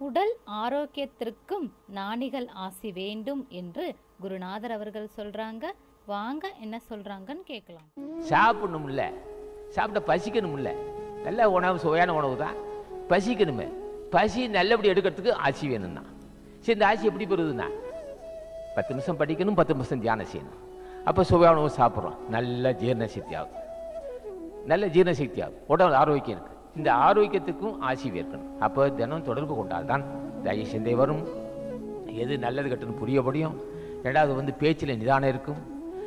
உடல் ஆரோக்கியத்திற்கும் நாணிகள் ஆசி வேண்டும் என்று குருநாதர் அவர்கள் சொல்றாங்க வாங்க என்ன சொல்றாங்கன்னு கேட்கலாம் சாப்பிடணும்ல சாப்பிட்ட பசிக்கணும்ல நல்ல உணவு சுவையான உணவு தான் பசிக்கணுமே பசி நல்லபடி எடுக்கிறதுக்கு ஆசி வேணும்னா சரி இந்த ஆசி எப்படி பெறுதுன்னா பத்து நிமிஷம் படிக்கணும் பத்து நிமிஷம் தியானம் செய்யணும் அப்போ சுவையான உணவு சாப்பிட்றோம் நல்ல ஜீரண சக்தி ஆகும் நல்ல ஜீரண சக்தி ஆகும் உடம்பு ஆரோக்கியம் இருக்கு இந்த ஆரோக்கியத்துக்கும் ஆசி வேர்க்கணும் அப்போ தினம் தொடர்பு கொண்டால் தான் தய சிந்தை வரும் எது நல்லது கெட்டதுன்னு புரிய முடியும் ரெண்டாவது வந்து பேச்சில் நிதானம் இருக்கும்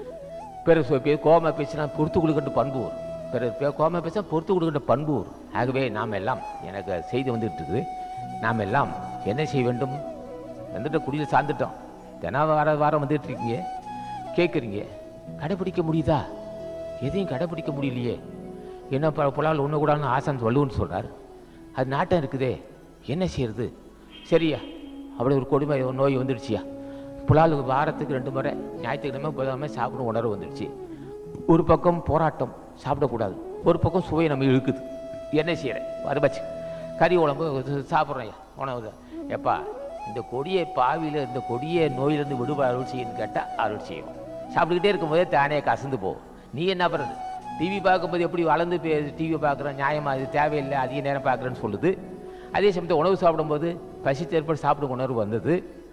பிறர் சொ- பே- கோபமா பேசினா பொறுத்து கொடுக்கின்ற பண்பு வரும் பிறர் பே- கோபமா பேசினா பொறுத்து கொடுக்கின்ற பண்பு வரும் ஆகவே நாம் எல்லாம் எனக்கு செய்தி வந்துட்டு இருக்குது நாம் எல்லாம் என்ன செய்ய வேண்டும் வந்துட்டு குடியில் சார்ந்துட்டோம் தினம் வார வாரம் வந்துட்டு இருக்கீங்க கேட்குறீங்க கடைப்பிடிக்க முடியுதா எதையும் கடைப்பிடிக்க முடியலையே என்ன ப- புலால் ஒன்று கூடாதுன்னு ஆசான் வள்ளுவன்னு சொல்றார் அது நாட்டம் இருக்குதே என்ன செய்யறது சரியா அப்படி ஒரு கொடுமை ஒரு நோய் வந்துடுச்சியா புலால் வாரத்துக்கு ரெண்டு முறை ஞாயிற்றுக்கிழமை புதன்கிழமை சாப்பிடும் உணர்வு வந்துடுச்சு ஒரு பக்கம் போராட்டம் சாப்பிடக்கூடாது ஒரு பக்கம் சுவை நம்ம இழுக்குது என்ன செய்யறேன் வருபச்சு கறி உடம்பு சாப்பிட்றோம் உணவு தான் எப்பா இந்த கொடிய பாவியில் இந்த கொடிய நோயிலிருந்து விடுபட அருள் செய்யணும்னு கேட்டால் அருள் செய்யும் சாப்பிட்டுக்கிட்டே இருக்கும்போதே தானே கசந்து போகும் நீ என்ன பண்ணுறது டிவி பார்க்கும்போது எப்படி வளர்ந்து டிவி பார்க்குறோம் நியாயமா இது தேவையில்லை அதிக நேரம் பார்க்குறேன்னு சொல்லுது அதே சமயத்தில் உணவு சாப்பிடும்போது பசி ஏற்பட்டு சாப்பிடும் உணர்வு வந்தது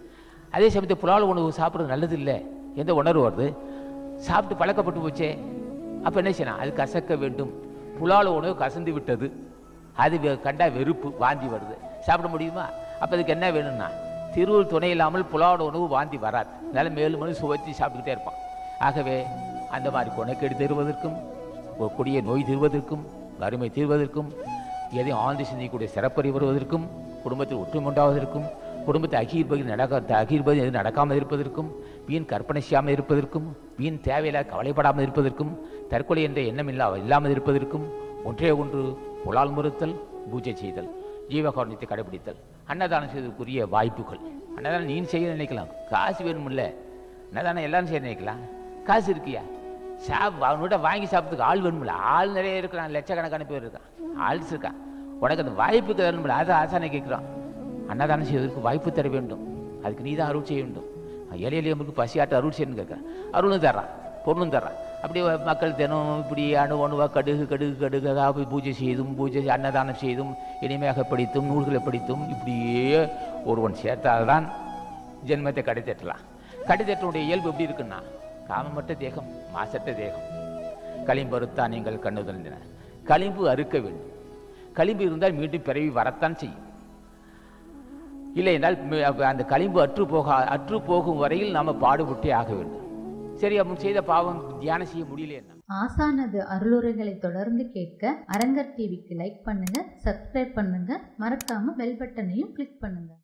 அதே சமயத்தில் புலால் உணவு சாப்பிட்றது நல்லது இல்லை எந்த உணர்வு வருது சாப்பிட்டு பழக்கப்பட்டு போச்சே அப்போ என்ன செய்யணும் அது கசக்க வேண்டும் புலால் உணவு கசந்து விட்டது அது வெ- கண்டா வெறுப்பு வாந்தி வருது சாப்பிட முடியுமா அப்போ அதுக்கு என்ன வேணும்னா திருவுள் துணை இல்லாமல் புலாவோட உணவு வாந்தி வராது அதனால மேலும் மேலும் சுவைத்து சாப்பிட்டுக்கிட்டே இருப்பான் ஆகவே அந்த மாதிரி குணக்கேடு தருவதற்கும் ஒரு கொடிய நோய் தீர்வதற்கும் வறுமை தீர்வதற்கும் எதையும் ஆழ்ந்து சிந்திக்கக்கூடிய சிறப்பறி வருவதற்கும் குடும்பத்தில் ஒற்றுமை உண்டாவதற்கும் குடும்பத்தை அகீர்பதி நடக்க அகீர்பதி எது நடக்காமல் இருப்பதற்கும் வீண் கற்பனை செய்யாமல் இருப்பதற்கும் வீண் தேவையில்லாத கவலைப்படாமல் இருப்பதற்கும் தற்கொலை என்ற எண்ணம் இல்லா இல்லாமல் இருப்பதற்கும் ஒன்றே ஒன்று புலால் மறுத்தல் பூஜை செய்தல் ஜீவகாரணத்தை கடைபிடித்தல் அன்னதானம் செய்வதற்குரிய வாய்ப்புகள் அன்னதானம் நீ செய்ய நினைக்கலாம் காசு வேணுமில்ல அன்னதானம் எல்லாரும் செய்ய நினைக்கலாம் காசு இருக்கியா சாப் அவனோட வாங்கி சாப்பிட்றதுக்கு ஆள் வேணுமில்ல ஆள் நிறைய இருக்கிறான் லட்சக்கணக்கான பேர் இருக்கான் ஆள்ஸ் இருக்கான் உனக்கு அந்த வாய்ப்புக்கு வேணுமில்ல அதை ஆசானை கேட்குறான் அன்னதானம் செய்வதற்கு வாய்ப்பு தர வேண்டும் அதுக்கு நீ தான் அருள் செய்ய வேண்டும் ஏழை எளியவங்களுக்கு பசியாட்ட அருள் செய்யணும்னு கேட்குறேன் அருளும் தர்றான் பொருளும் தர்றான் அப்படி மக்கள் தினம் இப்படி அணு அணுவா கடுகு கடுகு கடுகாக போய் பூஜை செய்தும் பூஜை செய்- அன்னதானம் செய்தும் இனிமையாக படித்தும் நூல்களை படித்தும் இப்படியே ஒருவன் சேர்த்தால்தான் ஜென்மத்தை கடைத்தட்டலாம் கடைத்தட்டனுடைய இயல்பு எப்படி இருக்குன்னா காமமற்ற தேகம் மாசற்ற தேகம் களிம்பருத்தான் நீங்கள் கண்ணுதல் களிம்பு அறுக்க வேண்டும் களிம்பு இருந்தால் மீண்டும் பிறவி வரத்தான் செய்யும் இல்லை என்றால் மி- அப்ப அந்த களிம்பு அற்று போக அற்று போகும் வரையில் நாம பாடுபட்டே ஆக வேண்டும் சரி அவன் செய்த பாவம் தியானம் செய்ய முடியலையே ஆசானது அருளுரைகளை தொடர்ந்து கேட்க அரங்கர் டிவிக்கு லைக் பண்ணுங்க சப்ஸ்கிரைப் பண்ணுங்க மறக்காம பெல் பட்டனையும் கிளிக் பண்ணுங்க